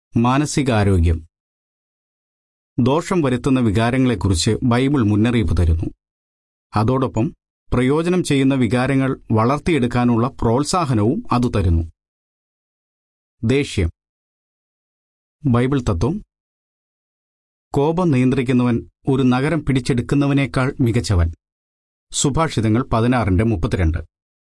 മാനസികാരോഗ്യം ദോഷം വരുത്തുന്ന വികാരങ്ങളെക്കുറിച്ച് ബൈബിൾ മുന്നറിയിപ്പ് തരുന്നു അതോടൊപ്പം പ്രയോജനം ചെയ്യുന്ന വികാരങ്ങൾ വളർത്തിയെടുക്കാനുള്ള പ്രോത്സാഹനവും അത് തരുന്നു ദേഷ്യം ബൈബിൾ തത്വം കോപം നിയന്ത്രിക്കുന്നവൻ ഒരു നഗരം പിടിച്ചെടുക്കുന്നവനേക്കാൾ മികച്ചവൻ സുഭാഷിതങ്ങൾ പതിനാറിന്റെ മുപ്പത്തിരണ്ട്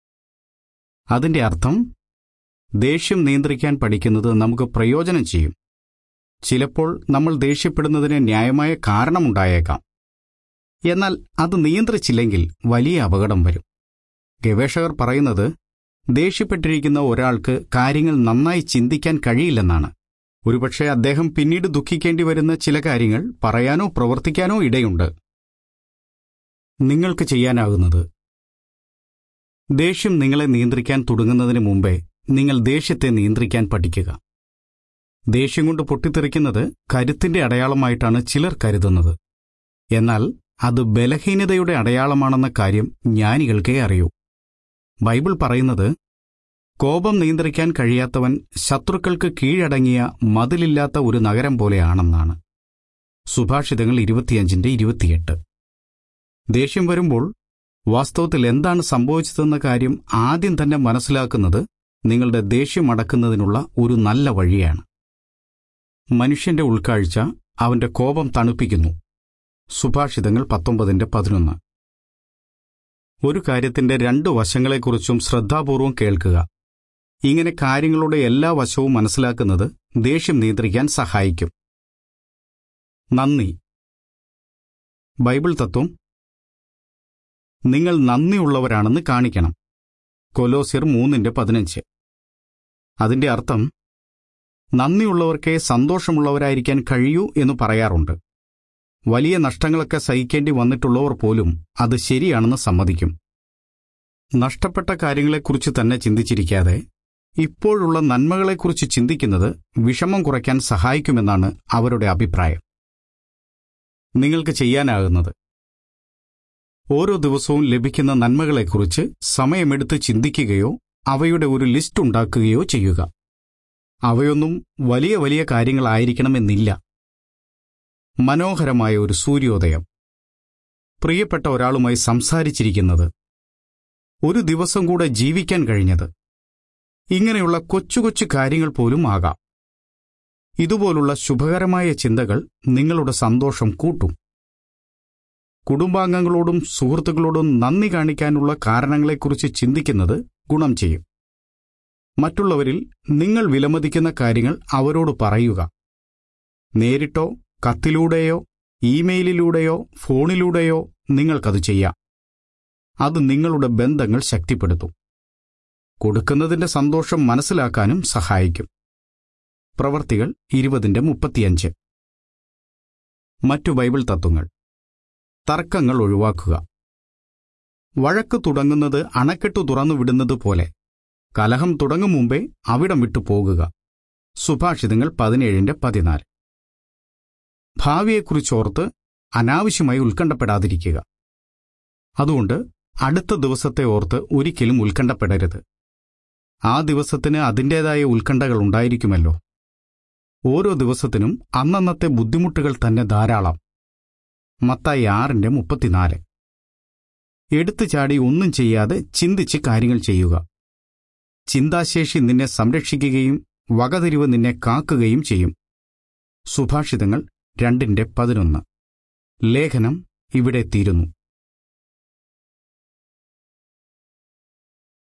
അതിന്റെ അർത്ഥം ദേഷ്യം നിയന്ത്രിക്കാൻ പഠിക്കുന്നത് നമുക്ക് പ്രയോജനം ചെയ്യും ചിലപ്പോൾ നമ്മൾ ദേഷ്യപ്പെടുന്നതിന് ന്യായമായ കാരണമുണ്ടായേക്കാം എന്നാൽ അത് നിയന്ത്രിച്ചില്ലെങ്കിൽ വലിയ അപകടം വരും ഗവേഷകർ പറയുന്നത് ദേഷ്യപ്പെട്ടിരിക്കുന്ന ഒരാൾക്ക് കാര്യങ്ങൾ നന്നായി ചിന്തിക്കാൻ കഴിയില്ലെന്നാണ് ഒരുപക്ഷെ അദ്ദേഹം പിന്നീട് ദുഃഖിക്കേണ്ടി വരുന്ന ചില കാര്യങ്ങൾ പറയാനോ പ്രവർത്തിക്കാനോ ഇടയുണ്ട് നിങ്ങൾക്ക് ചെയ്യാനാകുന്നത് ദേഷ്യം നിങ്ങളെ നിയന്ത്രിക്കാൻ തുടങ്ങുന്നതിന് മുമ്പേ നിങ്ങൾ ദേഷ്യത്തെ നിയന്ത്രിക്കാൻ പഠിക്കുക ദേഷ്യം കൊണ്ട് പൊട്ടിത്തെറിക്കുന്നത് കരുത്തിന്റെ അടയാളമായിട്ടാണ് ചിലർ കരുതുന്നത് എന്നാൽ അത് ബലഹീനതയുടെ അടയാളമാണെന്ന കാര്യം ജ്ഞാനികൾക്കേ അറിയൂ ബൈബിൾ പറയുന്നത് കോപം നിയന്ത്രിക്കാൻ കഴിയാത്തവൻ ശത്രുക്കൾക്ക് കീഴടങ്ങിയ മതിലില്ലാത്ത ഒരു നഗരം പോലെയാണെന്നാണ് സുഭാഷിതങ്ങൾ ഇരുപത്തിയഞ്ചിന്റെ ഇരുപത്തിയെട്ട് ദേഷ്യം വരുമ്പോൾ വാസ്തവത്തിൽ എന്താണ് സംഭവിച്ചതെന്ന കാര്യം ആദ്യം തന്നെ മനസ്സിലാക്കുന്നത് നിങ്ങളുടെ ദേഷ്യം അടക്കുന്നതിനുള്ള ഒരു നല്ല വഴിയാണ് മനുഷ്യന്റെ ഉൾക്കാഴ്ച അവന്റെ കോപം തണുപ്പിക്കുന്നു സുഭാഷിതങ്ങൾ പത്തൊമ്പതിന്റെ പതിനൊന്ന് ഒരു കാര്യത്തിന്റെ രണ്ടു വശങ്ങളെക്കുറിച്ചും ശ്രദ്ധാപൂർവം കേൾക്കുക ഇങ്ങനെ കാര്യങ്ങളുടെ എല്ലാ വശവും മനസ്സിലാക്കുന്നത് ദേഷ്യം നിയന്ത്രിക്കാൻ സഹായിക്കും നന്ദി ബൈബിൾ തത്വം നിങ്ങൾ നന്ദിയുള്ളവരാണെന്ന് കാണിക്കണം കൊലോസിർ മൂന്നിന്റെ പതിനഞ്ച് അതിന്റെ അർത്ഥം നന്ദിയുള്ളവർക്കേ സന്തോഷമുള്ളവരായിരിക്കാൻ കഴിയൂ എന്ന് പറയാറുണ്ട് വലിയ നഷ്ടങ്ങളൊക്കെ സഹിക്കേണ്ടി വന്നിട്ടുള്ളവർ പോലും അത് ശരിയാണെന്ന് സമ്മതിക്കും നഷ്ടപ്പെട്ട കാര്യങ്ങളെക്കുറിച്ച് തന്നെ ചിന്തിച്ചിരിക്കാതെ ഇപ്പോഴുള്ള നന്മകളെക്കുറിച്ച് ചിന്തിക്കുന്നത് വിഷമം കുറയ്ക്കാൻ സഹായിക്കുമെന്നാണ് അവരുടെ അഭിപ്രായം നിങ്ങൾക്ക് ചെയ്യാനാകുന്നത് ഓരോ ദിവസവും ലഭിക്കുന്ന നന്മകളെക്കുറിച്ച് സമയമെടുത്ത് ചിന്തിക്കുകയോ അവയുടെ ഒരു ലിസ്റ്റ് ഉണ്ടാക്കുകയോ ചെയ്യുക അവയൊന്നും വലിയ വലിയ കാര്യങ്ങളായിരിക്കണമെന്നില്ല മനോഹരമായ ഒരു സൂര്യോദയം പ്രിയപ്പെട്ട ഒരാളുമായി സംസാരിച്ചിരിക്കുന്നത് ഒരു ദിവസം കൂടെ ജീവിക്കാൻ കഴിഞ്ഞത് ഇങ്ങനെയുള്ള കൊച്ചു കൊച്ചു കാര്യങ്ങൾ പോലും ആകാം ഇതുപോലുള്ള ശുഭകരമായ ചിന്തകൾ നിങ്ങളുടെ സന്തോഷം കൂട്ടും കുടുംബാംഗങ്ങളോടും സുഹൃത്തുക്കളോടും നന്ദി കാണിക്കാനുള്ള കാരണങ്ങളെക്കുറിച്ച് ചിന്തിക്കുന്നത് ഗുണം ചെയ്യും മറ്റുള്ളവരിൽ നിങ്ങൾ വിലമതിക്കുന്ന കാര്യങ്ങൾ അവരോട് പറയുക നേരിട്ടോ കത്തിലൂടെയോ ഇമെയിലിലൂടെയോ ഫോണിലൂടെയോ നിങ്ങൾക്കത് ചെയ്യാം അത് നിങ്ങളുടെ ബന്ധങ്ങൾ ശക്തിപ്പെടുത്തും കൊടുക്കുന്നതിന്റെ സന്തോഷം മനസ്സിലാക്കാനും സഹായിക്കും പ്രവർത്തികൾ ഇരുപതിന്റെ മുപ്പത്തിയഞ്ച് മറ്റു ബൈബിൾ തത്വങ്ങൾ തർക്കങ്ങൾ ഒഴിവാക്കുക വഴക്ക് തുടങ്ങുന്നത് അണക്കെട്ടു തുറന്നു വിടുന്നത് പോലെ കലഹം തുടങ്ങും മുമ്പേ അവിടം വിട്ടു പോകുക സുഭാഷിതങ്ങൾ പതിനേഴിന്റെ പതിനാല് ഭാവിയെക്കുറിച്ചോർത്ത് അനാവശ്യമായി ഉത്കണ്ഠപ്പെടാതിരിക്കുക അതുകൊണ്ട് അടുത്ത ദിവസത്തെ ഓർത്ത് ഒരിക്കലും ഉത്കണ്ഠപ്പെടരുത് ആ ദിവസത്തിന് അതിൻ്റെതായ ഉത്കണ്ഠകൾ ഉണ്ടായിരിക്കുമല്ലോ ഓരോ ദിവസത്തിനും അന്നന്നത്തെ ബുദ്ധിമുട്ടുകൾ തന്നെ ധാരാളം മത്തായി ആറിന്റെ മുപ്പത്തിനാല് എടുത്തു ചാടി ഒന്നും ചെയ്യാതെ ചിന്തിച്ച് കാര്യങ്ങൾ ചെയ്യുക ചിന്താശേഷി നിന്നെ സംരക്ഷിക്കുകയും വകതിരിവ് നിന്നെ കാക്കുകയും ചെയ്യും സുഭാഷിതങ്ങൾ രണ്ടിന്റെ പതിനൊന്ന് ലേഖനം ഇവിടെ തീരുന്നു